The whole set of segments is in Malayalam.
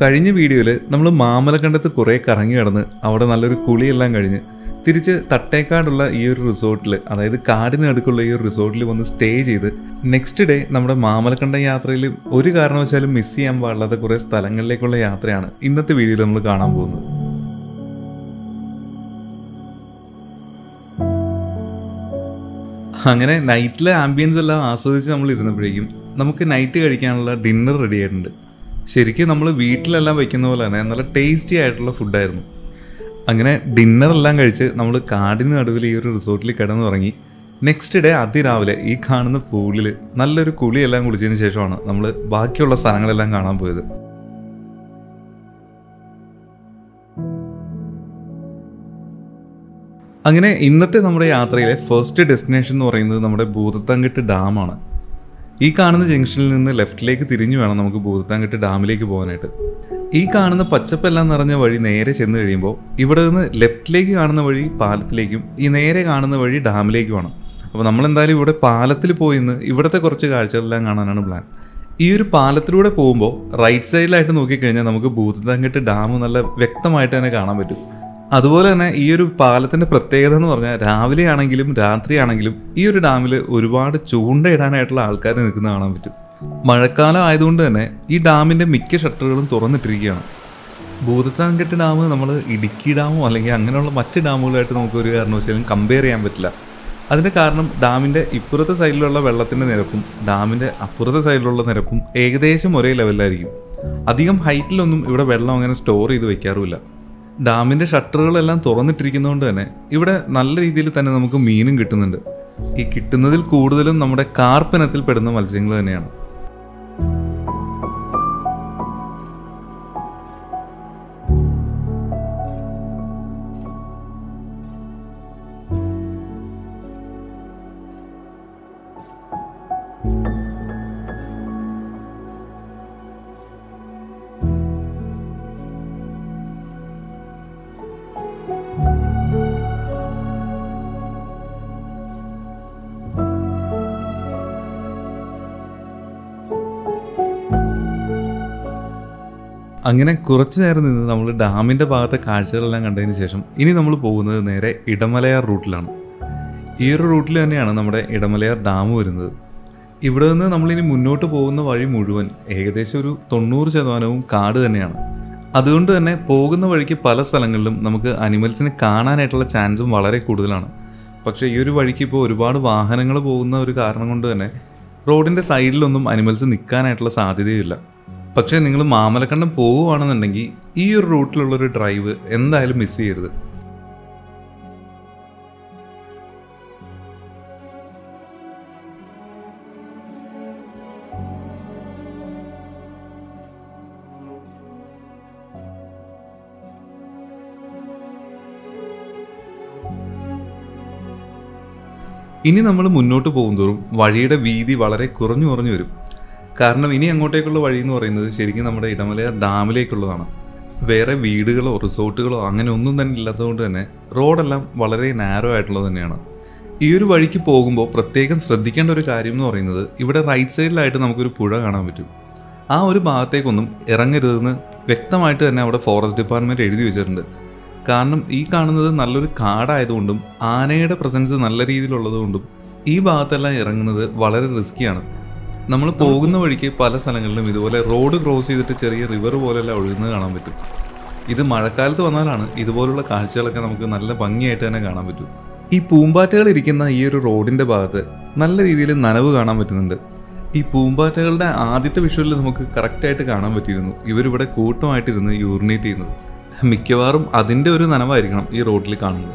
കഴിഞ്ഞ വീഡിയോയിൽ നമ്മൾ മാമലക്കണ്ടത്ത് കുറേ കറങ്ങി കിടന്ന് അവിടെ നല്ലൊരു കുളിയെല്ലാം കഴിഞ്ഞ് തിരിച്ച് തട്ടേക്കാടുള്ള ഈ ഒരു റിസോർട്ടിൽ അതായത് കാടിനടുക്കുള്ള ഈ ഒരു റിസോർട്ടിൽ വന്ന് സ്റ്റേ ചെയ്ത് നെക്സ്റ്റ് ഡേ നമ്മുടെ മാമലക്കണ്ടം യാത്രയിൽ ഒരു കാരണവശാലും മിസ് ചെയ്യാൻ പാടില്ലാത്ത കുറേ സ്ഥലങ്ങളിലേക്കുള്ള യാത്രയാണ് ഇന്നത്തെ വീഡിയോയിൽ നമ്മൾ കാണാൻ പോകുന്നത് അങ്ങനെ നൈറ്റിലെ ആംബിയൻസ് എല്ലാം ആസ്വദിച്ച് നമ്മൾ ഇരുന്നപ്പോഴേക്കും നമുക്ക് നൈറ്റ് കഴിക്കാനുള്ള ഡിന്നർ റെഡി ആയിട്ടുണ്ട് ശരിക്കും നമ്മൾ വീട്ടിലെല്ലാം വെക്കുന്ന പോലെ തന്നെ നല്ല ടേസ്റ്റി ആയിട്ടുള്ള ഫുഡായിരുന്നു അങ്ങനെ ഡിന്നർ എല്ലാം കഴിച്ച് നമ്മൾ കാടിന് നടുവിൽ ഈ ഒരു റിസോർട്ടിൽ കിടന്നുറങ്ങി നെക്സ്റ്റ് ഡേ അതിരാവിലെ ഈ കാണുന്ന പൂളിൽ നല്ലൊരു കുളിയെല്ലാം കുളിച്ചതിന് ശേഷമാണ് നമ്മൾ ബാക്കിയുള്ള സ്ഥലങ്ങളെല്ലാം കാണാൻ പോയത് അങ്ങനെ ഇന്നത്തെ നമ്മുടെ യാത്രയിലെ ഫസ്റ്റ് ഡെസ്റ്റിനേഷൻ എന്ന് പറയുന്നത് നമ്മുടെ ഭൂതത്താങ്കെട്ട് ഡാമാണ് ഈ കാണുന്ന ജംഗ്ഷനിൽ നിന്ന് ലെഫ്റ്റിലേക്ക് തിരിഞ്ഞു വേണം നമുക്ക് ഭൂതത്താങ്കെട്ട് ഡാമിലേക്ക് പോകാനായിട്ട് ഈ കാണുന്ന പച്ചപ്പെല്ലാം നിറഞ്ഞ വഴി നേരെ ചെന്ന് കഴിയുമ്പോൾ ഇവിടെ നിന്ന് ലെഫ്റ്റിലേക്ക് കാണുന്ന വഴി പാലത്തിലേക്കും ഈ നേരെ കാണുന്ന വഴി ഡാമിലേക്കുമാണ് അപ്പോൾ നമ്മൾ എന്തായാലും ഇവിടെ പാലത്തിൽ പോയി നിന്ന് ഇവിടുത്തെ കുറച്ച് കാഴ്ചകളെല്ലാം കാണാനാണ് പ്ലാൻ ഈ ഒരു പാലത്തിലൂടെ പോകുമ്പോൾ റൈറ്റ് സൈഡിലായിട്ട് നോക്കിക്കഴിഞ്ഞാൽ നമുക്ക് ഭൂതത്താങ്കെട്ട് ഡാം നല്ല വ്യക്തമായിട്ട് തന്നെ കാണാൻ പറ്റും അതുപോലെ തന്നെ ഈ ഒരു പാലത്തിന്റെ പ്രത്യേകത എന്ന് പറഞ്ഞാൽ രാവിലെ ആണെങ്കിലും രാത്രി ആണെങ്കിലും ഈ ഒരു ഡാമിൽ ഒരുപാട് ചൂണ്ടയിടാനായിട്ടുള്ള ആൾക്കാർ നിൽക്കുന്ന കാണാൻ പറ്റും മഴക്കാലം ആയതുകൊണ്ട് തന്നെ ഈ ഡാമിന്റെ മിക്ക ഷട്ടറുകളും തുറന്നിട്ടിരിക്കുകയാണ് ഭൂതത്താൻകെട്ട് ഡാം നമ്മൾ ഇടുക്കി ഡാമോ അല്ലെങ്കിൽ അങ്ങനെയുള്ള മറ്റ് ഡാമുകളായിട്ട് നമുക്ക് ഒരു കാരണവശാലും കമ്പയർ ചെയ്യാൻ പറ്റില്ല അതിന്റെ കാരണം ഡാമിന്റെ ഇപ്പുറത്തെ സൈഡിലുള്ള വെള്ളത്തിന്റെ നിരപ്പും ഡാമിന്റെ അപ്പുറത്തെ സൈഡിലുള്ള നിരപ്പും ഏകദേശം ഒരേ ലെവലിലായിരിക്കും അധികം ഹൈറ്റിലൊന്നും ഇവിടെ വെള്ളം അങ്ങനെ സ്റ്റോർ ചെയ്ത് വെക്കാറുമില്ല ഡാമിന്റെ ഷട്ടറുകളെല്ലാം തുറന്നിട്ടിരിക്കുന്നതുകൊണ്ട് തന്നെ ഇവിടെ നല്ല രീതിയിൽ തന്നെ നമുക്ക് മീനും കിട്ടുന്നുണ്ട് ഈ കിട്ടുന്നതിൽ കൂടുതലും നമ്മുടെ കാർപ്പിനത്തിൽ പെടുന്ന മത്സ്യങ്ങൾ തന്നെയാണ് അങ്ങനെ കുറച്ചു നേരം നിന്ന് നമ്മൾ ഡാമിൻ്റെ ഭാഗത്തെ കാഴ്ചകളെല്ലാം കണ്ടതിന് ശേഷം ഇനി നമ്മൾ പോകുന്നത് നേരെ ഇടമലയാർ റൂട്ടിലാണ് ഈ ഒരു റൂട്ടിൽ തന്നെയാണ് നമ്മുടെ ഇടമലയാർ ഡാം വരുന്നത് ഇവിടെ നിന്ന് നമ്മളിനി മുന്നോട്ട് പോകുന്ന വഴി മുഴുവൻ ഏകദേശം ഒരു തൊണ്ണൂറ് ശതമാനവും കാട് തന്നെയാണ് അതുകൊണ്ട് തന്നെ പോകുന്ന വഴിക്ക് പല സ്ഥലങ്ങളിലും നമുക്ക് അനിമൽസിനെ കാണാനായിട്ടുള്ള ചാൻസും വളരെ കൂടുതലാണ് പക്ഷേ ഈ ഒരു വഴിക്ക് ഇപ്പോൾ ഒരുപാട് വാഹനങ്ങൾ പോകുന്ന ഒരു കാരണം കൊണ്ട് തന്നെ റോഡിൻ്റെ സൈഡിലൊന്നും അനിമൽസ് നിൽക്കാനായിട്ടുള്ള സാധ്യതയില്ല പക്ഷേ നിങ്ങൾ മാമലക്കണ്ടം പോവുകയാണെന്നുണ്ടെങ്കിൽ ഈ ഒരു റൂട്ടിലുള്ളൊരു ഡ്രൈവ് എന്തായാലും മിസ് ചെയ്യരുത് ഇനി നമ്മൾ മുന്നോട്ട് പോകുന്തോറും വഴിയുടെ വീതി വളരെ കുറഞ്ഞു കുറഞ്ഞു വരും കാരണം ഇനി അങ്ങോട്ടേക്കുള്ള വഴി എന്ന് പറയുന്നത് ശരിക്കും നമ്മുടെ ഇടമലയാർ ഡാമിലേക്കുള്ളതാണ് വേറെ വീടുകളോ റിസോർട്ടുകളോ അങ്ങനെ ഒന്നും തന്നെ ഇല്ലാത്തതുകൊണ്ട് തന്നെ റോഡെല്ലാം വളരെ നാരോ ആയിട്ടുള്ളത് തന്നെയാണ് ഈ ഒരു വഴിക്ക് പോകുമ്പോൾ പ്രത്യേകം ശ്രദ്ധിക്കേണ്ട ഒരു കാര്യം എന്ന് പറയുന്നത് ഇവിടെ റൈറ്റ് സൈഡിലായിട്ട് നമുക്കൊരു പുഴ കാണാൻ പറ്റും ആ ഒരു ഭാഗത്തേക്കൊന്നും ഇറങ്ങരുതെന്ന് വ്യക്തമായിട്ട് തന്നെ അവിടെ ഫോറസ്റ്റ് ഡിപ്പാർട്ട്മെൻറ്റ് എഴുതി വെച്ചിട്ടുണ്ട് കാരണം ഈ കാണുന്നത് നല്ലൊരു കാടായതുകൊണ്ടും ആനയുടെ പ്രസൻസ് നല്ല രീതിയിലുള്ളതുകൊണ്ടും ഈ ഭാഗത്തെല്ലാം ഇറങ്ങുന്നത് വളരെ റിസ്ക്കിയാണ് നമ്മൾ പോകുന്ന വഴിക്ക് പല സ്ഥലങ്ങളിലും ഇതുപോലെ റോഡ് ക്രോസ് ചെയ്തിട്ട് ചെറിയ റിവർ പോലെല്ലാം ഒഴുകുന്നത് കാണാൻ പറ്റും ഇത് മഴക്കാലത്ത് വന്നാലാണ് ഇതുപോലുള്ള കാഴ്ചകളൊക്കെ നമുക്ക് നല്ല ഭംഗിയായിട്ട് തന്നെ കാണാൻ പറ്റും ഈ പൂമ്പാറ്റകൾ ഇരിക്കുന്ന ഈ ഒരു റോഡിന്റെ ഭാഗത്ത് നല്ല രീതിയിൽ നനവ് കാണാൻ പറ്റുന്നുണ്ട് ഈ പൂമ്പാറ്റകളുടെ ആദ്യത്തെ വിഷ്വലിൽ നമുക്ക് കറക്റ്റായിട്ട് കാണാൻ പറ്റിയിരുന്നു ഇവരിവിടെ കൂട്ടമായിട്ടിരുന്ന് യൂറിനേറ്റ് ചെയ്യുന്നത് മിക്കവാറും അതിൻ്റെ ഒരു നനവായിരിക്കണം ഈ റോഡിൽ കാണുന്നത്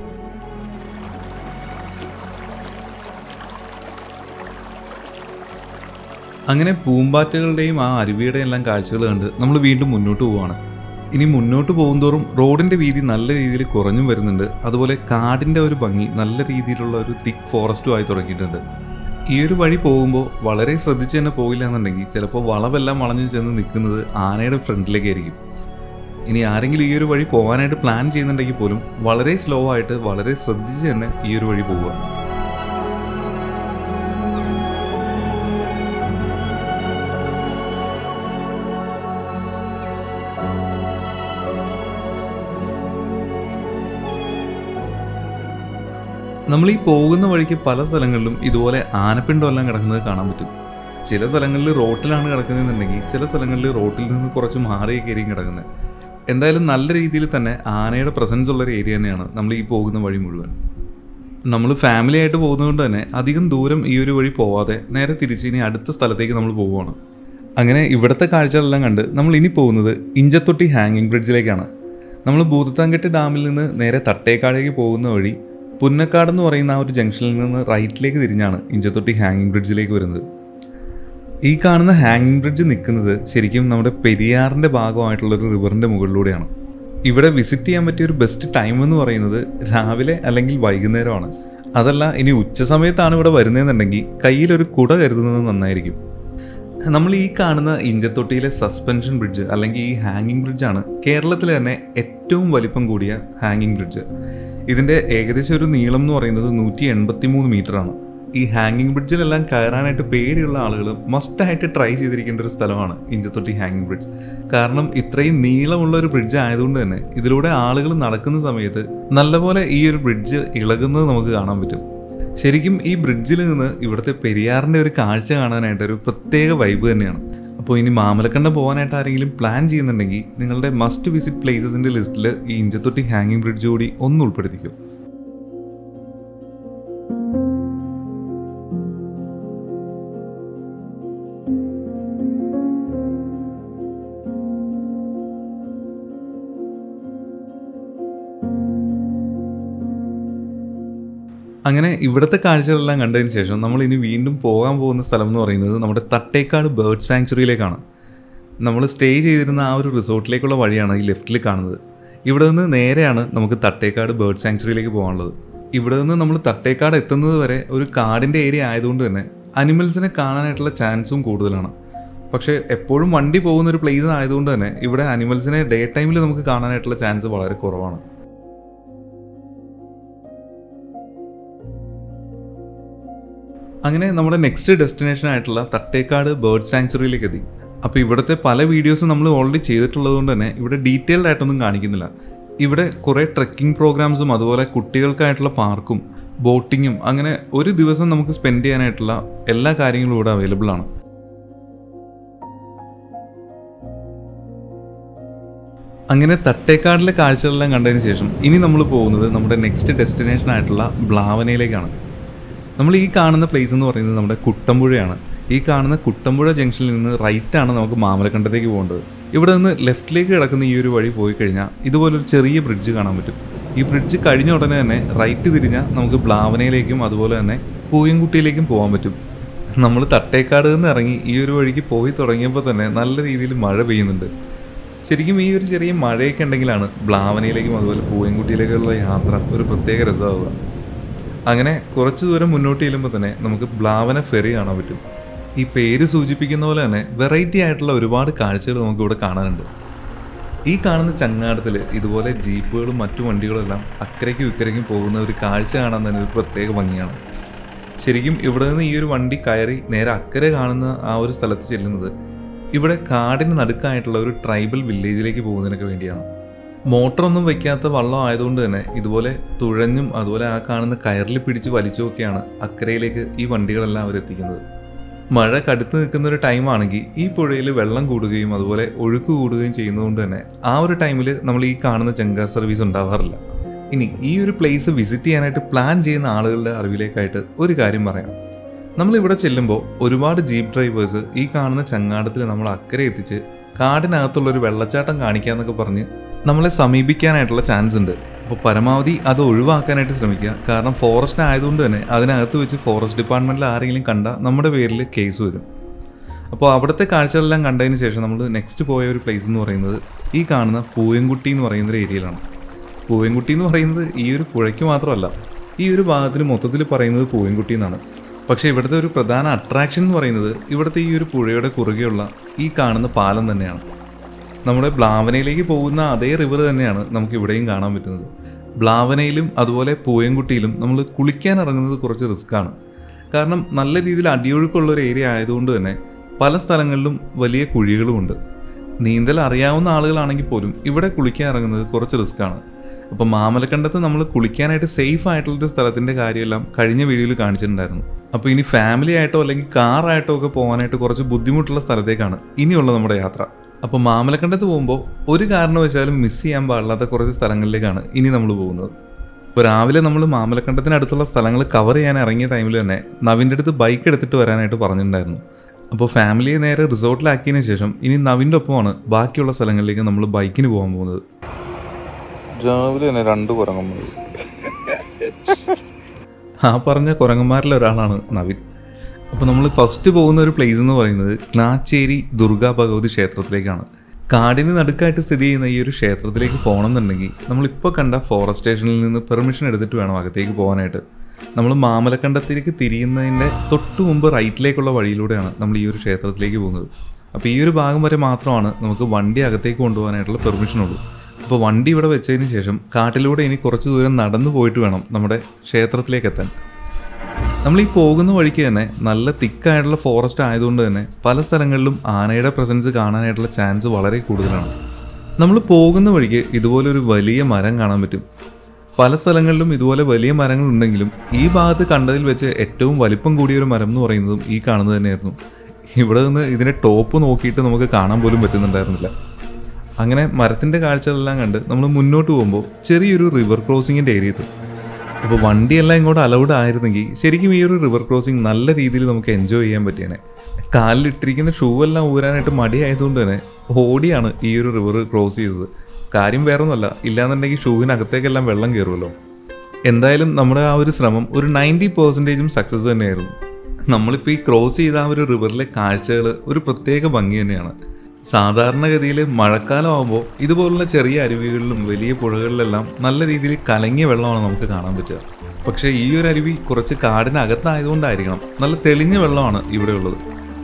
അങ്ങനെ പൂമ്പാറ്റകളുടെയും ആ അരുവിയുടെയും എല്ലാം കാഴ്ചകൾ കണ്ട് നമ്മൾ വീണ്ടും മുന്നോട്ട് പോവുകയാണ് ഇനി മുന്നോട്ട് പോകുന്തോറും റോഡിന്റെ വീതി നല്ല രീതിയിൽ കുറഞ്ഞും വരുന്നുണ്ട് അതുപോലെ കാടിന്റെ ഒരു ഭംഗി നല്ല രീതിയിലുള്ള ഒരു തിക്ക് ഫോറസ്റ്റും ആയി തുടങ്ങിയിട്ടുണ്ട് ഈ ഒരു വഴി പോകുമ്പോൾ വളരെ ശ്രദ്ധിച്ച് തന്നെ പോയില്ല എന്നുണ്ടെങ്കിൽ ചിലപ്പോൾ വളവെല്ലാം വളഞ്ഞു ചെന്ന് നിൽക്കുന്നത് ആനയുടെ ഫ്രണ്ടിലേക്കായിരിക്കും ഇനി ആരെങ്കിലും ഈ ഒരു വഴി പോകാനായിട്ട് പ്ലാൻ ചെയ്യുന്നുണ്ടെങ്കിൽ പോലും വളരെ സ്ലോ ആയിട്ട് വളരെ ശ്രദ്ധിച്ച് തന്നെ ഈ ഒരു വഴി പോവുക നമ്മൾ ഈ പോകുന്ന വഴിക്ക് പല സ്ഥലങ്ങളിലും ഇതുപോലെ ആനപ്പിണ്ടം എല്ലാം കിടക്കുന്നത് കാണാൻ പറ്റും ചില സ്ഥലങ്ങളിൽ റോട്ടിലാണ് കിടക്കുന്നതെന്നുണ്ടെങ്കിൽ ചില സ്ഥലങ്ങളിൽ റോട്ടിൽ നിന്ന് കുറച്ച് മാറിയൊക്കെ ആയിരിക്കും കിടക്കുന്നത് എന്തായാലും നല്ല രീതിയിൽ തന്നെ ആനയുടെ പ്രസൻസ് ഉള്ള ഒരു ഏരിയ തന്നെയാണ് നമ്മൾ ഈ പോകുന്ന വഴി മുഴുവൻ നമ്മൾ ഫാമിലി ആയിട്ട് പോകുന്നതുകൊണ്ട് തന്നെ അധികം ദൂരം ഈ ഒരു വഴി പോവാതെ നേരെ തിരിച്ച് ഇനി അടുത്ത സ്ഥലത്തേക്ക് നമ്മൾ പോവുകയാണ് അങ്ങനെ ഇവിടുത്തെ കാഴ്ചകളെല്ലാം കണ്ട് നമ്മൾ ഇനി പോകുന്നത് ഇഞ്ചത്തൊട്ടി ഹാങ്ങിങ് ബ്രിഡ്ജിലേക്കാണ് നമ്മൾ ഭൂതത്താൻകെട്ട് ഡാമിൽ നിന്ന് നേരെ തട്ടേക്കാടേക്ക് പോകുന്ന വഴി പുന്നക്കാട് എന്ന് പറയുന്ന ആ ഒരു ജംഗ്ഷനിൽ നിന്ന് റൈറ്റിലേക്ക് തിരിഞ്ഞാണ് ഇഞ്ചത്തൊട്ടി ഹാങ്ങിങ് ബ്രിഡ്ജിലേക്ക് വരുന്നത് ഈ കാണുന്ന ഹാങ്ങിങ് ബ്രിഡ്ജ് നിൽക്കുന്നത് ശരിക്കും നമ്മുടെ പെരിയാറിൻ്റെ ഭാഗമായിട്ടുള്ള ഒരു റിവറിൻ്റെ മുകളിലൂടെയാണ് ഇവിടെ വിസിറ്റ് ചെയ്യാൻ പറ്റിയ ഒരു ബെസ്റ്റ് ടൈം എന്ന് പറയുന്നത് രാവിലെ അല്ലെങ്കിൽ വൈകുന്നേരമാണ് അതല്ല ഇനി ഉച്ച സമയത്താണ് ഇവിടെ വരുന്നതെന്നുണ്ടെങ്കിൽ കയ്യിലൊരു കുട കരുതുന്നത് നന്നായിരിക്കും നമ്മൾ ഈ കാണുന്ന ഇഞ്ചത്തൊട്ടിയിലെ സസ്പെൻഷൻ ബ്രിഡ്ജ് അല്ലെങ്കിൽ ഈ ഹാങ്ങിങ് ബ്രിഡ്ജാണ് കേരളത്തിലെ തന്നെ ഏറ്റവും വലിപ്പം കൂടിയ ഹാങ്ങിങ് ബ്രിഡ്ജ് ഇതിൻ്റെ ഏകദേശം ഒരു നീളം എന്ന് പറയുന്നത് നൂറ്റി എൺപത്തി മൂന്ന് മീറ്ററാണ് ഈ ഹാങ്ങിങ് ബ്രിഡ്ജിലെല്ലാം കയറാനായിട്ട് പേടിയുള്ള ആളുകൾ മസ്റ്റായിട്ട് ട്രൈ ചെയ്തിരിക്കേണ്ട ഒരു സ്ഥലമാണ് ഇഞ്ചത്തൊട്ടി ഹാങ്ങിങ് ബ്രിഡ്ജ് കാരണം ഇത്രയും നീളമുള്ള ഒരു ബ്രിഡ്ജ് ആയതുകൊണ്ട് തന്നെ ഇതിലൂടെ ആളുകൾ നടക്കുന്ന സമയത്ത് നല്ലപോലെ ഈ ഒരു ബ്രിഡ്ജ് ഇളകുന്നത് നമുക്ക് കാണാൻ പറ്റും ശരിക്കും ഈ ബ്രിഡ്ജിൽ നിന്ന് ഇവിടുത്തെ പെരിയാറിൻ്റെ ഒരു കാഴ്ച കാണാനായിട്ട് ഒരു പ്രത്യേക വൈബ് തന്നെയാണ് അപ്പോൾ ഇനി മാമലക്കണ്ടം പോകാനായിട്ട് ആരെങ്കിലും പ്ലാൻ ചെയ്യുന്നുണ്ടെങ്കിൽ നിങ്ങളുടെ മസ്റ്റ് വിസിറ്റ് പ്ലേസസിൻ്റെ ലിസ്റ്റിൽ ഈ ഇഞ്ചത്തൊട്ടി ഹാങ്ങിങ് ബ്രിഡ്ജ് കൂടി ഒന്ന് ഉൾപ്പെടുത്തിക്കും അങ്ങനെ ഇവിടുത്തെ കാഴ്ചകളെല്ലാം കണ്ടതിന് ശേഷം നമ്മൾ ഇനി വീണ്ടും പോകാൻ പോകുന്ന സ്ഥലം എന്ന് പറയുന്നത് നമ്മുടെ തട്ടേക്കാട് ബേർഡ് സാങ്ച്വറിയിലേക്കാണ് നമ്മൾ സ്റ്റേ ചെയ്തിരുന്ന ആ ഒരു റിസോർട്ടിലേക്കുള്ള വഴിയാണ് ഈ ലെഫ്റ്റിൽ കാണുന്നത് ഇവിടെ നിന്ന് നേരെയാണ് നമുക്ക് തട്ടേക്കാട് ബേർഡ് സാങ്ച്വറിയിലേക്ക് പോകാനുള്ളത് ഇവിടെ നിന്ന് നമ്മൾ തട്ടേക്കാട് എത്തുന്നത് വരെ ഒരു കാടിൻ്റെ ഏരിയ ആയതുകൊണ്ട് തന്നെ അനിമൽസിനെ കാണാനായിട്ടുള്ള ചാൻസും കൂടുതലാണ് പക്ഷേ എപ്പോഴും വണ്ടി പോകുന്ന ഒരു പ്ലേസ് ആയതുകൊണ്ട് തന്നെ ഇവിടെ അനിമൽസിനെ ഡേ ടൈമിൽ നമുക്ക് കാണാനായിട്ടുള്ള ചാൻസ് വളരെ കുറവാണ് അങ്ങനെ നമ്മുടെ നെക്സ്റ്റ് ഡെസ്റ്റിനേഷൻ ആയിട്ടുള്ള തട്ടേക്കാട് ബേർഡ് സാങ്ച്വറിയിലേക്ക് എത്തി അപ്പോൾ ഇവിടുത്തെ പല വീഡിയോസും നമ്മൾ ഓൾറെഡി ചെയ്തിട്ടുള്ളത് കൊണ്ട് തന്നെ ഇവിടെ ഡീറ്റെയിൽഡ് ആയിട്ടൊന്നും കാണിക്കുന്നില്ല ഇവിടെ കുറേ ട്രെക്കിംഗ് പ്രോഗ്രാംസും അതുപോലെ കുട്ടികൾക്കായിട്ടുള്ള പാർക്കും ബോട്ടിങ്ങും അങ്ങനെ ഒരു ദിവസം നമുക്ക് സ്പെൻഡ് ചെയ്യാനായിട്ടുള്ള എല്ലാ കാര്യങ്ങളും ഇവിടെ അവൈലബിൾ ആണ് അങ്ങനെ തട്ടേക്കാടിലെ കാഴ്ചകളെല്ലാം കണ്ടതിന് ശേഷം ഇനി നമ്മൾ പോകുന്നത് നമ്മുടെ നെക്സ്റ്റ് ഡെസ്റ്റിനേഷൻ ആയിട്ടുള്ള ബ്ലാവനയിലേക്കാണ് നമ്മൾ ഈ കാണുന്ന പ്ലേസ് എന്ന് പറയുന്നത് നമ്മുടെ കുട്ടമ്പുഴയാണ് ഈ കാണുന്ന കുട്ടമ്പുഴ ജംഗ്ഷനിൽ നിന്ന് റൈറ്റാണ് നമുക്ക് മാമലക്കണ്ടത്തേക്ക് പോകേണ്ടത് ഇവിടെ നിന്ന് ലെഫ്റ്റിലേക്ക് കിടക്കുന്ന ഈ ഒരു വഴി പോയി കഴിഞ്ഞാൽ ഇതുപോലൊരു ചെറിയ ബ്രിഡ്ജ് കാണാൻ പറ്റും ഈ ബ്രിഡ്ജ് കഴിഞ്ഞ ഉടനെ തന്നെ റൈറ്റ് തിരിഞ്ഞാൽ നമുക്ക് ബ്ലാവനയിലേക്കും അതുപോലെ തന്നെ പൂയംകുട്ടിയിലേക്കും പോകാൻ പറ്റും നമ്മൾ തട്ടേക്കാട് നിന്ന് ഇറങ്ങി ഈ ഒരു വഴിക്ക് പോയി തുടങ്ങിയപ്പോൾ തന്നെ നല്ല രീതിയിൽ മഴ പെയ്യുന്നുണ്ട് ശരിക്കും ഈ ഒരു ചെറിയ മഴയൊക്കെ ഉണ്ടെങ്കിലാണ് ബ്ലാവനയിലേക്കും അതുപോലെ പൂയംകുട്ടിയിലേക്കുള്ള യാത്ര ഒരു പ്രത്യേക രസമാവുക അങ്ങനെ കുറച്ച് ദൂരം മുന്നോട്ട് ചെല്ലുമ്പോൾ തന്നെ നമുക്ക് ബ്ലാവന ഫെറി കാണാൻ പറ്റും ഈ പേര് സൂചിപ്പിക്കുന്ന പോലെ തന്നെ വെറൈറ്റി ആയിട്ടുള്ള ഒരുപാട് കാഴ്ചകൾ നമുക്ക് ഇവിടെ കാണാനുണ്ട് ഈ കാണുന്ന ചങ്ങാടത്തിൽ ഇതുപോലെ ജീപ്പുകളും മറ്റു വണ്ടികളും എല്ലാം അക്കരയ്ക്കും ഇക്കരയ്ക്കും പോകുന്ന ഒരു കാഴ്ച കാണാൻ തന്നെ ഒരു പ്രത്യേക ഭംഗിയാണ് ശരിക്കും ഇവിടെ നിന്ന് ഈ ഒരു വണ്ടി കയറി നേരെ അക്കരെ കാണുന്ന ആ ഒരു സ്ഥലത്ത് ചെല്ലുന്നത് ഇവിടെ കാടിന് നടുക്കായിട്ടുള്ള ഒരു ട്രൈബൽ വില്ലേജിലേക്ക് പോകുന്നതിനൊക്കെ വേണ്ടിയാണ് മോട്ടറൊന്നും വെക്കാത്ത വള്ളം ആയതുകൊണ്ട് തന്നെ ഇതുപോലെ തുഴഞ്ഞും അതുപോലെ ആ കാണുന്ന കയറിൽ പിടിച്ച് വലിച്ചുമൊക്കെയാണ് അക്കരയിലേക്ക് ഈ വണ്ടികളെല്ലാം അവരെത്തിക്കുന്നത് മഴ കടുത്ത് നിൽക്കുന്ന ഒരു ടൈമാണെങ്കിൽ ഈ പുഴയിൽ വെള്ളം കൂടുകയും അതുപോലെ ഒഴുക്ക് കൂടുകയും ചെയ്യുന്നതുകൊണ്ട് തന്നെ ആ ഒരു ടൈമിൽ നമ്മൾ ഈ കാണുന്ന ചെങ്കാർ സർവീസ് ഉണ്ടാവാറില്ല ഇനി ഈ ഒരു പ്ലേസ് വിസിറ്റ് ചെയ്യാനായിട്ട് പ്ലാൻ ചെയ്യുന്ന ആളുകളുടെ അറിവിലേക്കായിട്ട് ഒരു കാര്യം പറയാം നമ്മൾ ഇവിടെ ചെല്ലുമ്പോൾ ഒരുപാട് ജീപ്പ് ഡ്രൈവേഴ്സ് ഈ കാണുന്ന ചങ്ങാടത്തിൽ നമ്മൾ അക്കരെ എത്തിച്ച് കാടിനകത്തുള്ള ഒരു വെള്ളച്ചാട്ടം കാണിക്കാന്നൊക്കെ പറഞ്ഞ് നമ്മളെ സമീപിക്കാനായിട്ടുള്ള ചാൻസ് ഉണ്ട് അപ്പോൾ പരമാവധി അത് ഒഴിവാക്കാനായിട്ട് ശ്രമിക്കുക കാരണം ഫോറസ്റ്റ് ആയതുകൊണ്ട് തന്നെ അതിനകത്ത് വെച്ച് ഫോറസ്റ്റ് ഡിപ്പാർട്ട്മെൻറ്റിൽ ആരെങ്കിലും കണ്ട നമ്മുടെ പേരിൽ കേസ് വരും അപ്പോൾ അവിടുത്തെ കാഴ്ചകളെല്ലാം കണ്ടതിന് ശേഷം നമ്മൾ നെക്സ്റ്റ് പോയ ഒരു പ്ലേസ് എന്ന് പറയുന്നത് ഈ കാണുന്ന പൂയംകുട്ടി എന്ന് പറയുന്ന ഒരു ഏരിയയിലാണ് പൂയംകുട്ടി എന്ന് പറയുന്നത് ഈ ഒരു പുഴയ്ക്ക് മാത്രമല്ല ഈ ഒരു ഭാഗത്തിന് മൊത്തത്തിൽ പറയുന്നത് പൂയംകുട്ടി എന്നാണ് പക്ഷേ ഇവിടുത്തെ ഒരു പ്രധാന അട്രാക്ഷൻ എന്ന് പറയുന്നത് ഇവിടുത്തെ ഈ ഒരു പുഴയുടെ കുറുകെയുള്ള ഈ കാണുന്ന പാലം തന്നെയാണ് നമ്മുടെ ബ്ലാവനയിലേക്ക് പോകുന്ന അതേ റിവർ തന്നെയാണ് നമുക്ക് ഇവിടെയും കാണാൻ പറ്റുന്നത് ബ്ലാവനയിലും അതുപോലെ പൂയംകുട്ടിയിലും നമ്മൾ കുളിക്കാൻ ഇറങ്ങുന്നത് കുറച്ച് റിസ്ക്കാണ് കാരണം നല്ല രീതിയിൽ അടിയൊഴുക്കുള്ള ഒരു ഏരിയ ആയതുകൊണ്ട് തന്നെ പല സ്ഥലങ്ങളിലും വലിയ കുഴികളുമുണ്ട് നീന്തൽ അറിയാവുന്ന ആളുകളാണെങ്കിൽ പോലും ഇവിടെ കുളിക്കാൻ ഇറങ്ങുന്നത് കുറച്ച് റിസ്ക്കാണ് അപ്പോൾ മാമലക്കണ്ടത്ത് നമ്മൾ കുളിക്കാനായിട്ട് സേഫ് ആയിട്ടുള്ളൊരു സ്ഥലത്തിൻ്റെ കാര്യമെല്ലാം കഴിഞ്ഞ വീഡിയോയിൽ കാണിച്ചിട്ടുണ്ടായിരുന്നു അപ്പോൾ ഇനി ഫാമിലി ആയിട്ടോ അല്ലെങ്കിൽ കാറായിട്ടോ ഒക്കെ പോകാനായിട്ട് കുറച്ച് ബുദ്ധിമുട്ടുള്ള സ്ഥലത്തേക്കാണ് ഇനിയുള്ള നമ്മുടെ യാത്ര അപ്പോൾ മാമലക്കണ്ടത്ത് പോകുമ്പോൾ ഒരു കാരണവശാലും മിസ് ചെയ്യാൻ പാടില്ലാത്ത കുറച്ച് സ്ഥലങ്ങളിലേക്കാണ് ഇനി നമ്മൾ പോകുന്നത് ഇപ്പോൾ രാവിലെ നമ്മൾ മാമലക്കണ്ടത്തിനടുത്തുള്ള സ്ഥലങ്ങൾ കവർ ചെയ്യാൻ ഇറങ്ങിയ ടൈമിൽ തന്നെ നവിൻ്റെ അടുത്ത് ബൈക്ക് എടുത്തിട്ട് വരാനായിട്ട് പറഞ്ഞിട്ടുണ്ടായിരുന്നു അപ്പോൾ ഫാമിലിയെ നേരെ റിസോർട്ടിലാക്കിയതിന് ശേഷം ഇനി നവിൻ്റെ ഒപ്പമാണ് ബാക്കിയുള്ള സ്ഥലങ്ങളിലേക്ക് നമ്മൾ ബൈക്കിന് പോകാൻ പോകുന്നത് രാവിലെ തന്നെ രണ്ട് കുരങ്ങന്മാർ ആ പറഞ്ഞ കുരങ്ങന്മാരിൽ ഒരാളാണ് നവിൻ അപ്പോൾ നമ്മൾ ഫസ്റ്റ് പോകുന്ന ഒരു പ്ലേസ് എന്ന് പറയുന്നത് ക്ലാച്ചേരി ദുർഗാ ഭഗവതി ക്ഷേത്രത്തിലേക്കാണ് കാടിന് നടുക്കായിട്ട് സ്ഥിതി ചെയ്യുന്ന ഈ ഒരു ക്ഷേത്രത്തിലേക്ക് പോകണമെന്നുണ്ടെങ്കിൽ നമ്മളിപ്പോൾ കണ്ട ഫോറസ്റ്റ് സ്റ്റേഷനിൽ നിന്ന് പെർമിഷൻ എടുത്തിട്ട് വേണം അകത്തേക്ക് പോകാനായിട്ട് നമ്മൾ മാമലക്കണ്ടത്തിലേക്ക് തിരിയുന്നതിൻ്റെ തൊട്ട് മുമ്പ് റൈറ്റിലേക്കുള്ള വഴിയിലൂടെയാണ് നമ്മൾ ഈ ഒരു ക്ഷേത്രത്തിലേക്ക് പോകുന്നത് അപ്പോൾ ഈ ഒരു ഭാഗം വരെ മാത്രമാണ് നമുക്ക് വണ്ടി അകത്തേക്ക് കൊണ്ടുപോകാനായിട്ടുള്ള പെർമിഷൻ ഉള്ളൂ അപ്പോൾ വണ്ടി ഇവിടെ വെച്ചതിന് ശേഷം കാട്ടിലൂടെ ഇനി കുറച്ച് ദൂരം നടന്നു പോയിട്ട് വേണം നമ്മുടെ ക്ഷേത്രത്തിലേക്ക് എത്താൻ നമ്മൾ ഈ പോകുന്ന വഴിക്ക് തന്നെ നല്ല തിക്കായിട്ടുള്ള ഫോറസ്റ്റ് ആയതുകൊണ്ട് തന്നെ പല സ്ഥലങ്ങളിലും ആനയുടെ പ്രസൻസ് കാണാനായിട്ടുള്ള ചാൻസ് വളരെ കൂടുതലാണ് നമ്മൾ പോകുന്ന വഴിക്ക് ഇതുപോലെ ഒരു വലിയ മരം കാണാൻ പറ്റും പല സ്ഥലങ്ങളിലും ഇതുപോലെ വലിയ മരങ്ങൾ ഉണ്ടെങ്കിലും ഈ ഭാഗത്ത് കണ്ടതിൽ വെച്ച് ഏറ്റവും വലിപ്പം കൂടിയ ഒരു മരം എന്ന് പറയുന്നതും ഈ കാണുന്നത് തന്നെയായിരുന്നു ഇവിടെ നിന്ന് ഇതിൻ്റെ ടോപ്പ് നോക്കിയിട്ട് നമുക്ക് കാണാൻ പോലും പറ്റുന്നുണ്ടായിരുന്നില്ല അങ്ങനെ മരത്തിൻ്റെ കാഴ്ചകളെല്ലാം കണ്ട് നമ്മൾ മുന്നോട്ട് പോകുമ്പോൾ ചെറിയൊരു റിവർ ക്രോസിങ്ങിൻ്റെ ഏരിയ എത്തും അപ്പോൾ വണ്ടിയെല്ലാം ഇങ്ങോട്ട് അലൗഡ് ആയിരുന്നെങ്കിൽ ശരിക്കും ഈ ഒരു റിവർ ക്രോസിങ് നല്ല രീതിയിൽ നമുക്ക് എൻജോയ് ചെയ്യാൻ പറ്റിയേനെ കാലിലിട്ടിരിക്കുന്ന ഷൂ എല്ലാം ഊരാനായിട്ട് മടിയായതുകൊണ്ട് തന്നെ ഓടിയാണ് ഈ ഒരു റിവർ ക്രോസ് ചെയ്തത് കാര്യം വേറൊന്നുമല്ല ഇല്ലാന്നുണ്ടെങ്കിൽ ഷൂവിനകത്തേക്കെല്ലാം വെള്ളം കയറുമല്ലോ എന്തായാലും നമ്മുടെ ആ ഒരു ശ്രമം ഒരു നയൻറ്റി പെർസെൻറ്റേജും സക്സസ് തന്നെയായിരുന്നു നമ്മളിപ്പോൾ ഈ ക്രോസ് ചെയ്ത ആ ഒരു റിവറിലെ കാഴ്ചകൾ ഒരു പ്രത്യേക ഭംഗി തന്നെയാണ് സാധാരണഗതിയിൽ മഴക്കാലം ആകുമ്പോൾ ഇതുപോലുള്ള ചെറിയ അരുവികളിലും വലിയ പുഴകളിലെല്ലാം നല്ല രീതിയിൽ കലങ്ങിയ വെള്ളമാണ് നമുക്ക് കാണാൻ പറ്റുക പക്ഷേ ഈ ഒരു അരുവി കുറച്ച് കാടിനകത്തായതുകൊണ്ടായിരിക്കണം നല്ല തെളിഞ്ഞ വെള്ളമാണ് ഇവിടെ ഉള്ളത്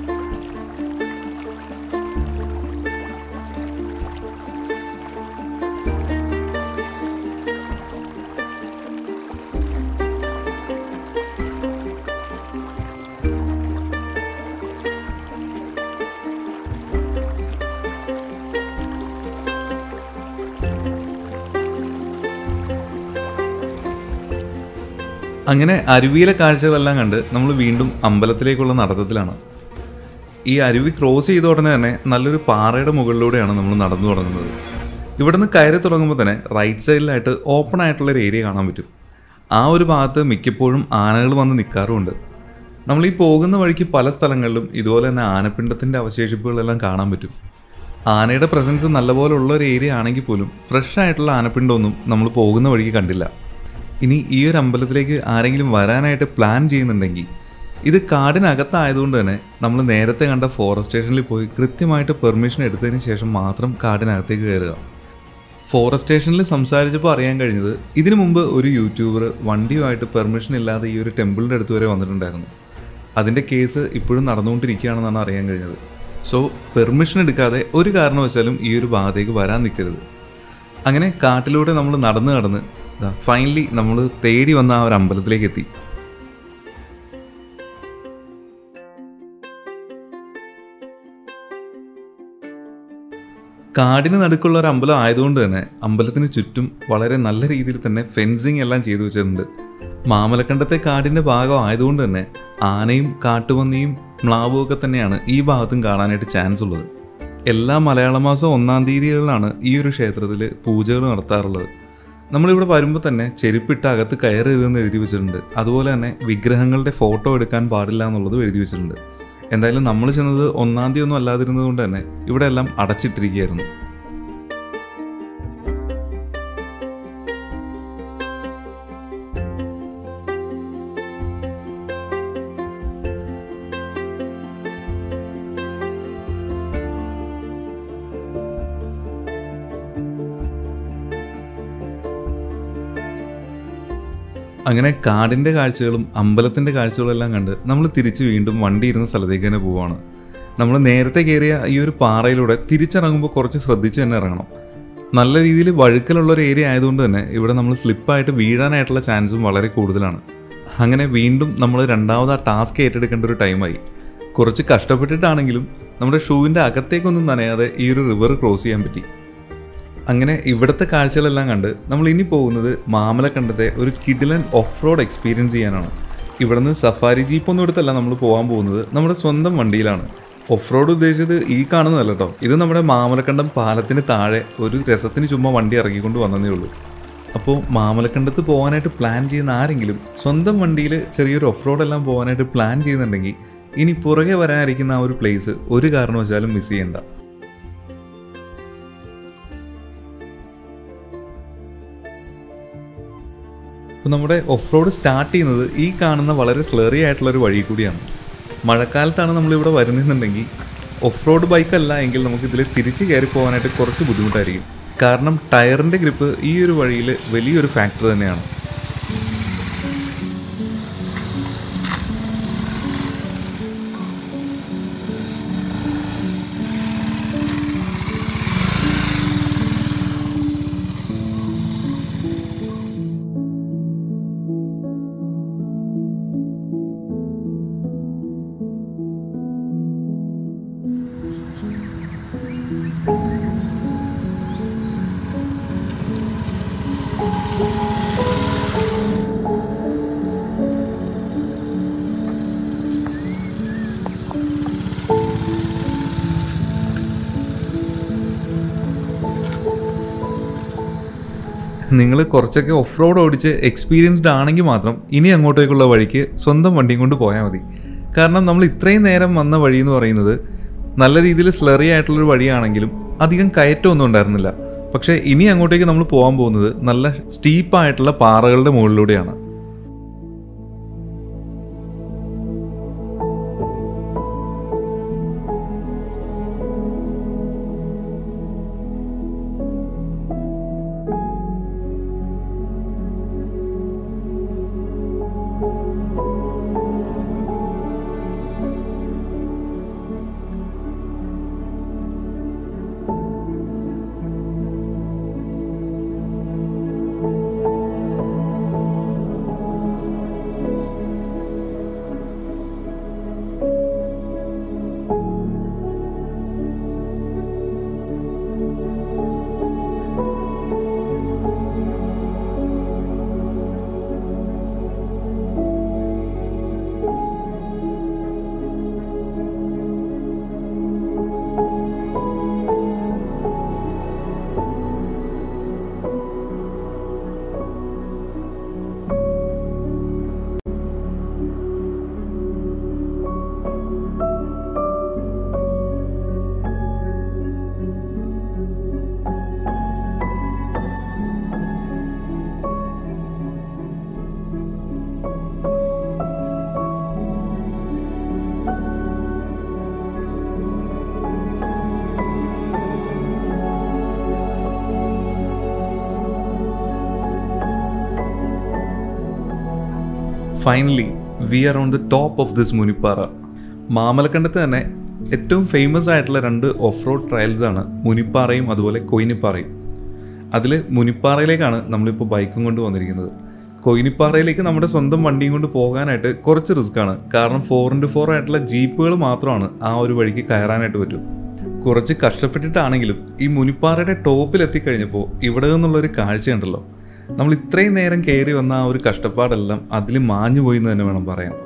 അങ്ങനെ അരുവിയിലെ കാഴ്ചകളെല്ലാം കണ്ട് നമ്മൾ വീണ്ടും അമ്പലത്തിലേക്കുള്ള നടത്തത്തിലാണ് ഈ അരുവി ക്രോസ് ചെയ്ത ഉടനെ തന്നെ നല്ലൊരു പാറയുടെ മുകളിലൂടെയാണ് നമ്മൾ നടന്നു തുടങ്ങുന്നത് ഇവിടുന്ന് കയറി തുടങ്ങുമ്പോൾ തന്നെ റൈറ്റ് സൈഡിലായിട്ട് ഓപ്പൺ ആയിട്ടുള്ള ഒരു ഏരിയ കാണാൻ പറ്റും ആ ഒരു ഭാഗത്ത് മിക്കപ്പോഴും ആനകൾ വന്ന് നിൽക്കാറുമുണ്ട് നമ്മൾ ഈ പോകുന്ന വഴിക്ക് പല സ്ഥലങ്ങളിലും ഇതുപോലെ തന്നെ ആനപ്പിണ്ടത്തിൻ്റെ അവശേഷിപ്പുകളെല്ലാം കാണാൻ പറ്റും ആനയുടെ പ്രസൻസ് നല്ലപോലെ ഉള്ള ഒരു ഏരിയ ആണെങ്കിൽ പോലും ഫ്രഷ് ആയിട്ടുള്ള ആനപ്പിണ്ടമൊന്നും നമ്മൾ പോകുന്ന വഴിക്ക് കണ്ടില്ല ഇനി ഈ ഒരു അമ്പലത്തിലേക്ക് ആരെങ്കിലും വരാനായിട്ട് പ്ലാൻ ചെയ്യുന്നുണ്ടെങ്കിൽ ഇത് കാടിനകത്തായതുകൊണ്ട് തന്നെ നമ്മൾ നേരത്തെ കണ്ട ഫോറസ്റ്റ് സ്റ്റേഷനിൽ പോയി കൃത്യമായിട്ട് പെർമിഷൻ എടുത്തതിന് ശേഷം മാത്രം കാടിനകത്തേക്ക് കയറുക ഫോറസ്റ്റ് സ്റ്റേഷനിൽ സംസാരിച്ചപ്പോൾ അറിയാൻ കഴിഞ്ഞത് ഇതിനു മുമ്പ് ഒരു യൂട്യൂബർ വണ്ടിയുമായിട്ട് പെർമിഷൻ ഇല്ലാതെ ഈ ഒരു ടെമ്പിളിൻ്റെ അടുത്ത് വരെ വന്നിട്ടുണ്ടായിരുന്നു അതിൻ്റെ കേസ് ഇപ്പോഴും നടന്നുകൊണ്ടിരിക്കുകയാണെന്നാണ് അറിയാൻ കഴിഞ്ഞത് സോ പെർമിഷൻ എടുക്കാതെ ഒരു കാരണവശാലും ഈ ഒരു ഭാഗത്തേക്ക് വരാൻ നിൽക്കരുത് അങ്ങനെ കാട്ടിലൂടെ നമ്മൾ നടന്ന് നടന്ന് ഫൈനലി നമ്മൾ തേടി വന്ന ആ ഒരു അമ്പലത്തിലേക്ക് എത്തി കാടിന് നടുക്കുള്ള ഒരു അമ്പലം ആയതുകൊണ്ട് തന്നെ അമ്പലത്തിന് ചുറ്റും വളരെ നല്ല രീതിയിൽ തന്നെ ഫെൻസിങ് എല്ലാം ചെയ്തു വെച്ചിട്ടുണ്ട് മാമലക്കണ്ടത്തെ കാടിൻ്റെ ഭാഗം ആയതുകൊണ്ട് തന്നെ ആനയും കാട്ടുപന്നിയും മ്ലാവും ഒക്കെ തന്നെയാണ് ഈ ഭാഗത്തും കാണാനായിട്ട് ചാൻസ് ഉള്ളത് എല്ലാ മലയാള മാസം ഒന്നാം തീയതികളിലാണ് ഈ ഒരു ക്ഷേത്രത്തിൽ പൂജകൾ നടത്താറുള്ളത് നമ്മളിവിടെ വരുമ്പോൾ തന്നെ ചെരുപ്പിട്ട് അകത്ത് കയറരുതെന്ന് എഴുതി വെച്ചിട്ടുണ്ട് അതുപോലെ തന്നെ വിഗ്രഹങ്ങളുടെ ഫോട്ടോ എടുക്കാൻ പാടില്ല എന്നുള്ളത് എഴുതി വെച്ചിട്ടുണ്ട് എന്തായാലും നമ്മൾ ചെന്നത് ഒന്നാം തീയതി ഒന്നും അല്ലാതിരുന്നത് കൊണ്ട് തന്നെ ഇവിടെ എല്ലാം അടച്ചിട്ടിരിക്കുകയായിരുന്നു അങ്ങനെ കാടിൻ്റെ കാഴ്ചകളും അമ്പലത്തിൻ്റെ കാഴ്ചകളും എല്ലാം കണ്ട് നമ്മൾ തിരിച്ച് വീണ്ടും വണ്ടി ഇരുന്ന സ്ഥലത്തേക്ക് തന്നെ പോവാണ് നമ്മൾ നേരത്തെ കയറിയ ഈ ഒരു പാറയിലൂടെ തിരിച്ചിറങ്ങുമ്പോൾ കുറച്ച് ശ്രദ്ധിച്ച് തന്നെ ഇറങ്ങണം നല്ല രീതിയിൽ വഴുക്കലുള്ള ഒരു ഏരിയ ആയതുകൊണ്ട് തന്നെ ഇവിടെ നമ്മൾ സ്ലിപ്പായിട്ട് വീഴാനായിട്ടുള്ള ചാൻസും വളരെ കൂടുതലാണ് അങ്ങനെ വീണ്ടും നമ്മൾ രണ്ടാമത് ആ ടാസ്ക് ഏറ്റെടുക്കേണ്ട ഒരു ടൈമായി കുറച്ച് കഷ്ടപ്പെട്ടിട്ടാണെങ്കിലും നമ്മുടെ ഷൂവിൻ്റെ അകത്തേക്കൊന്നും നനയാതെ ഈ ഒരു റിവർ ക്രോസ് ചെയ്യാൻ പറ്റി അങ്ങനെ ഇവിടുത്തെ കാഴ്ചകളെല്ലാം കണ്ട് നമ്മൾ ഇനി പോകുന്നത് മാമലക്കണ്ടത്തെ ഒരു കിഡിലൻ ഓഫ് റോഡ് എക്സ്പീരിയൻസ് ചെയ്യാനാണ് ഇവിടുന്ന് സഫാരി ജീപ്പൊന്നും എടുത്തല്ല നമ്മൾ പോകാൻ പോകുന്നത് നമ്മുടെ സ്വന്തം വണ്ടിയിലാണ് ഓഫ് റോഡ് ഉദ്ദേശിച്ചത് ഈ കാണുന്നതല്ല കേട്ടോ ഇത് നമ്മുടെ മാമലക്കണ്ടം പാലത്തിന് താഴെ ഒരു രസത്തിന് ചുമ്മാ വണ്ടി ഇറക്കിക്കൊണ്ട് വന്നതേ ഉള്ളൂ അപ്പോൾ മാമലക്കണ്ടത്ത് പോകാനായിട്ട് പ്ലാൻ ചെയ്യുന്ന ആരെങ്കിലും സ്വന്തം വണ്ടിയിൽ ചെറിയൊരു ഓഫ് റോഡ് എല്ലാം പോകാനായിട്ട് പ്ലാൻ ചെയ്യുന്നുണ്ടെങ്കിൽ ഇനി പുറകെ വരാനിരിക്കുന്ന ആ ഒരു പ്ലേസ് ഒരു കാരണവശാലും മിസ് ചെയ്യണ്ട അപ്പോൾ നമ്മുടെ ഓഫ് റോഡ് സ്റ്റാർട്ട് ചെയ്യുന്നത് ഈ കാണുന്ന വളരെ സ്ലറി ആയിട്ടുള്ള ഒരു വഴി കൂടിയാണ് മഴക്കാലത്താണ് നമ്മളിവിടെ വരുന്നുണ്ടെങ്കിൽ ഓഫ് റോഡ് ബൈക്കല്ല എങ്കിൽ നമുക്ക് ഇതിൽ തിരിച്ച് കയറി പോകാനായിട്ട് കുറച്ച് ബുദ്ധിമുട്ടായിരിക്കും കാരണം ടയറിൻ്റെ ഗ്രിപ്പ് ഈ ഒരു വഴിയിൽ വലിയൊരു ഫാക്ടർ തന്നെയാണ് നിങ്ങൾ കുറച്ചൊക്കെ ഓഫ് റോഡ് ഓടിച്ച് എക്സ്പീരിയൻസ്ഡ് ആണെങ്കിൽ മാത്രം ഇനി അങ്ങോട്ടേക്കുള്ള വഴിക്ക് സ്വന്തം വണ്ടിയും കൊണ്ട് പോയാൽ മതി കാരണം നമ്മൾ ഇത്രയും നേരം വന്ന വഴി എന്ന് പറയുന്നത് നല്ല രീതിയിൽ സ്ലറി ആയിട്ടുള്ളൊരു വഴിയാണെങ്കിലും അധികം കയറ്റമൊന്നും ഉണ്ടായിരുന്നില്ല പക്ഷേ ഇനി അങ്ങോട്ടേക്ക് നമ്മൾ പോകാൻ പോകുന്നത് നല്ല സ്റ്റീപ്പായിട്ടുള്ള പാറകളുടെ മുകളിലൂടെയാണ് finally we are on the top of this Munippara മാമലക്കണ്ടത്ത് തന്നെ ഏറ്റവും ഫേമസ് ആയിട്ടുള്ള രണ്ട് ഓഫ് റോഡ് ട്രയൽസ് ആണ് മുനിപ്പാറയും അതുപോലെ കൊയിനിപ്പാറയും അതിൽ മുനിപ്പാറയിലേക്കാണ് നമ്മളിപ്പോൾ ബൈക്കും കൊണ്ട് വന്നിരിക്കുന്നത് കൊയിനിപ്പാറയിലേക്ക് നമ്മുടെ സ്വന്തം വണ്ടിയും കൊണ്ട് പോകാനായിട്ട് കുറച്ച് റിസ്ക് ആണ് കാരണം ഫോർ ഇൻറ്റു ഫോർ ആയിട്ടുള്ള ജീപ്പുകൾ മാത്രമാണ് ആ ഒരു വഴിക്ക് കയറാനായിട്ട് പറ്റും കുറച്ച് കഷ്ടപ്പെട്ടിട്ടാണെങ്കിലും ഈ മുനിപ്പാറയുടെ ടോപ്പിൽ എത്തിക്കഴിഞ്ഞപ്പോൾ ഇവിടെ നിന്നുള്ളൊരു കാഴ്ചയുണ്ടല്ലോ നമ്മൾ ഇത്രയും നേരം കയറി വന്ന ആ ഒരു കഷ്ടപ്പാടെല്ലാം അതിൽ മാഞ്ഞു പോയി എന്ന് തന്നെ വേണം പറയാൻ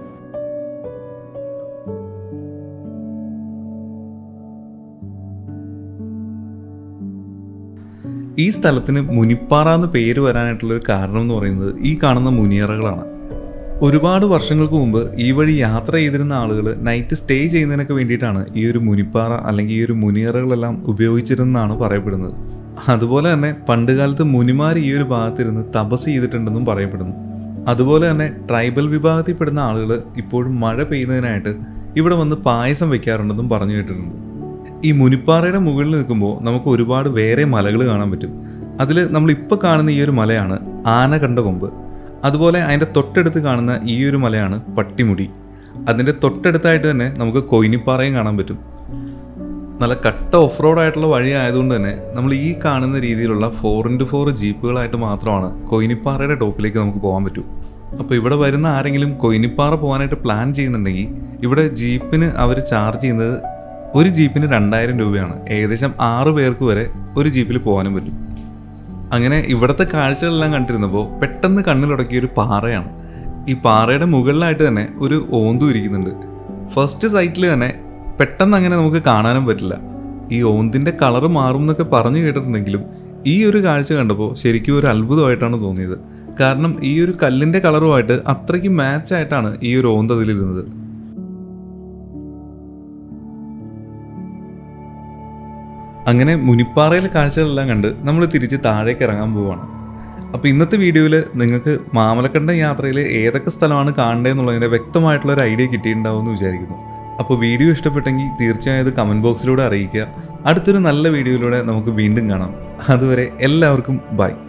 ഈ സ്ഥലത്തിന് മുനിപ്പാറ എന്ന് പേര് വരാനായിട്ടുള്ള ഒരു കാരണം എന്ന് പറയുന്നത് ഈ കാണുന്ന മുനിയറകളാണ് ഒരുപാട് വർഷങ്ങൾക്ക് മുമ്പ് ഈ വഴി യാത്ര ചെയ്തിരുന്ന ആളുകൾ നൈറ്റ് സ്റ്റേ ചെയ്യുന്നതിനൊക്കെ വേണ്ടിയിട്ടാണ് ഈ ഒരു മുനിപ്പാറ അല്ലെങ്കിൽ ഈ ഒരു മുനിയറകളെല്ലാം ഉപയോഗിച്ചിരുന്നതാണ് പറയപ്പെടുന്നത് അതുപോലെ തന്നെ പണ്ടുകാലത്ത് മുനിമാർ ഈ ഒരു ഭാഗത്തിരുന്ന് തപസ് ചെയ്തിട്ടുണ്ടെന്നും പറയപ്പെടുന്നു അതുപോലെ തന്നെ ട്രൈബൽ വിഭാഗത്തിൽപ്പെടുന്ന ആളുകൾ ഇപ്പോഴും മഴ പെയ്യുന്നതിനായിട്ട് ഇവിടെ വന്ന് പായസം വെക്കാറുണ്ടെന്നും പറഞ്ഞു കേട്ടിട്ടുണ്ട് ഈ മുനിപ്പാറയുടെ മുകളിൽ നിൽക്കുമ്പോൾ നമുക്ക് ഒരുപാട് വേറെ മലകൾ കാണാൻ പറ്റും അതിൽ നമ്മൾ ഇപ്പോൾ കാണുന്ന ഈ ഒരു മലയാണ് ആന കണ്ട കൊമ്പ് അതുപോലെ അതിൻ്റെ തൊട്ടടുത്ത് കാണുന്ന ഈ ഒരു മലയാണ് പട്ടിമുടി അതിൻ്റെ തൊട്ടടുത്തായിട്ട് തന്നെ നമുക്ക് കൊയിനിപ്പാറയും കാണാൻ പറ്റും നല്ല കട്ട ഓഫ് റോഡ് ആയിട്ടുള്ള വഴി ആയതുകൊണ്ട് തന്നെ നമ്മൾ ഈ കാണുന്ന രീതിയിലുള്ള ഫോർ ഇൻറ്റു ഫോർ ജീപ്പുകളായിട്ട് മാത്രമാണ് കൊയിനിപ്പാറയുടെ ടോപ്പിലേക്ക് നമുക്ക് പോകാൻ പറ്റൂ അപ്പോൾ ഇവിടെ വരുന്ന ആരെങ്കിലും കൊയിനിപ്പാറ പോകാനായിട്ട് പ്ലാൻ ചെയ്യുന്നുണ്ടെങ്കിൽ ഇവിടെ ജീപ്പിന് അവർ ചാർജ് ചെയ്യുന്നത് ഒരു ജീപ്പിന് രണ്ടായിരം രൂപയാണ് ഏകദേശം ആറ് പേർക്ക് വരെ ഒരു ജീപ്പിൽ പോകാനും പറ്റും അങ്ങനെ ഇവിടുത്തെ കാഴ്ചകളെല്ലാം കണ്ടിരുന്നപ്പോൾ പെട്ടെന്ന് കണ്ണിലുടക്കിയ ഒരു പാറയാണ് ഈ പാറയുടെ മുകളിലായിട്ട് തന്നെ ഒരു ഓന്തും ഇരിക്കുന്നുണ്ട് ഫസ്റ്റ് സൈറ്റിൽ തന്നെ പെട്ടെന്ന് അങ്ങനെ നമുക്ക് കാണാനും പറ്റില്ല ഈ ഓന്തിൻ്റെ കളറ് മാറും എന്നൊക്കെ പറഞ്ഞു കേട്ടിട്ടുണ്ടെങ്കിലും ഈ ഒരു കാഴ്ച കണ്ടപ്പോൾ ശരിക്കും ഒരു അത്ഭുതമായിട്ടാണ് തോന്നിയത് കാരണം ഈ ഒരു കല്ലിൻ്റെ കളറുമായിട്ട് അത്രയ്ക്ക് മാച്ച് ആയിട്ടാണ് ഈ ഒരു ഓന്ത് അതിലിരുന്നത് അങ്ങനെ മുനിപ്പാറയിലെ കാഴ്ചകളെല്ലാം കണ്ട് നമ്മൾ തിരിച്ച് താഴേക്ക് ഇറങ്ങാൻ പോവാണ് അപ്പോൾ ഇന്നത്തെ വീഡിയോയിൽ നിങ്ങൾക്ക് മാമലക്കണ്ടം യാത്രയിൽ ഏതൊക്കെ സ്ഥലമാണ് കാണേണ്ടതെന്നുള്ളതിൻ്റെ വ്യക്തമായിട്ടുള്ള ഒരു ഐഡിയ കിട്ടിയിട്ടുണ്ടാവും എന്ന് വിചാരിക്കുന്നു അപ്പോൾ വീഡിയോ ഇഷ്ടപ്പെട്ടെങ്കിൽ തീർച്ചയായും ഇത് കമൻറ്റ് ബോക്സിലൂടെ അറിയിക്കുക അടുത്തൊരു നല്ല വീഡിയോയിലൂടെ നമുക്ക് വീണ്ടും കാണാം അതുവരെ എല്ലാവർക്കും ബൈ